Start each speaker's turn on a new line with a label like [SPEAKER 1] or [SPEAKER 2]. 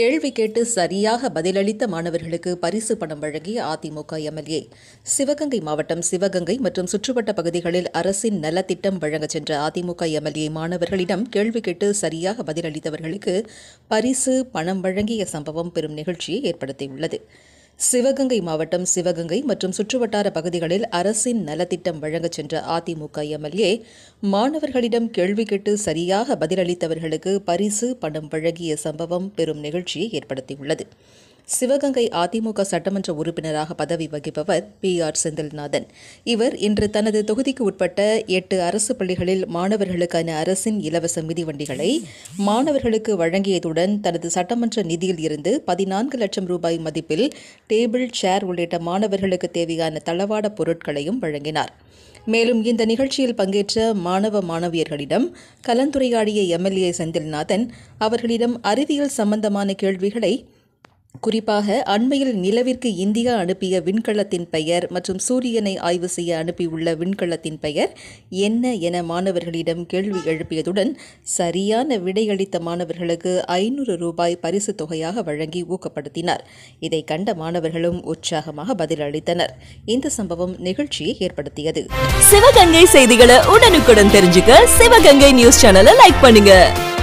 [SPEAKER 1] கேள்வி கேட்டு சரியாக பதிலளித்த மாணவர்களுக்கு பரிசு பணம் வழங்கிய அதிமுக எம்எல்ஏ சிவகங்கை மாவட்டம் சிவகங்கை மற்றும் சுற்றுவட்ட பகுதிகளில் அரசின் நலத்திட்டம் வழங்கச் சென்ற அதிமுக எம்எல்ஏ மாணவர்களிடம் கேள்வி கேட்டு சரியாக பதிலளித்தவர்களுக்கு பரிசு பணம் வழங்கிய சம்பவம் பெரும் நிகழ்ச்சியை ஏற்படுத்தியுள்ளது சிவகங்கை மாவட்டம் சிவகங்கை மற்றும் சுற்றுவட்டார பகுதிகளில் அரசின் நலத்திட்டம் வழங்கச் சென்ற அதிமுக எம்எல்ஏ மாணவர்களிடம் கேள்வி கேட்டு சரியாக பதிலளித்தவர்களுக்கு பரிசு பணம் வழங்கிய சம்பவம் பெரும் நிகழ்ச்சியை ஏற்படுத்தியுள்ளது சிவகங்கை அதிமுக சட்டமன்ற உறுப்பினராக பதவி வகிப்பவர் பி ஆர் செந்தில்நாதன் இவர் இன்று தனது தொகுதிக்கு உட்பட்ட எட்டு அரசு பள்ளிகளில் மாணவர்களுக்கான அரசின் இலவச மிதிவண்டிகளை மாணவர்களுக்கு வழங்கியதுடன் தனது சட்டமன்ற நிதியில் இருந்து பதினான்கு லட்சம் ரூபாய் மதிப்பில் டேபிள் சேர் உள்ளிட்ட மாணவர்களுக்கு தேவையான தளவாட பொருட்களையும் வழங்கினார் மேலும் இந்த நிகழ்ச்சியில் பங்கேற்ற மாணவ மாணவியர்களிடம் கலந்துரையாடிய எம்எல்ஏ செந்தில்நாதன் அவர்களிடம் அறிவியல் சம்பந்தமான கேள்விகளை குறிப்பாக அண்மையில் நிலவிற்கு இந்தியா அனுப்பிய விண்கலத்தின் பெயர் மற்றும் சூரியனை ஆய்வு செய்ய அனுப்பியுள்ள விண்கலத்தின் பெயர் என்ன என மாணவர்களிடம் கேள்வி எழுப்பியதுடன் சரியான விடையளித்த மாணவர்களுக்கு ஐநூறு ரூபாய் பரிசு தொகையாக வழங்கி ஊக்கப்படுத்தினார் இதை கண்ட மாணவர்களும் உற்சாகமாக பதிலளித்தனர் இந்த சம்பவம் நிகழ்ச்சியை ஏற்படுத்தியது
[SPEAKER 2] சிவகங்கை செய்திகளை உடனுக்குடன் தெரிஞ்சுக்க சிவகங்கை நியூஸ் சேனலை லைக் பண்ணுங்க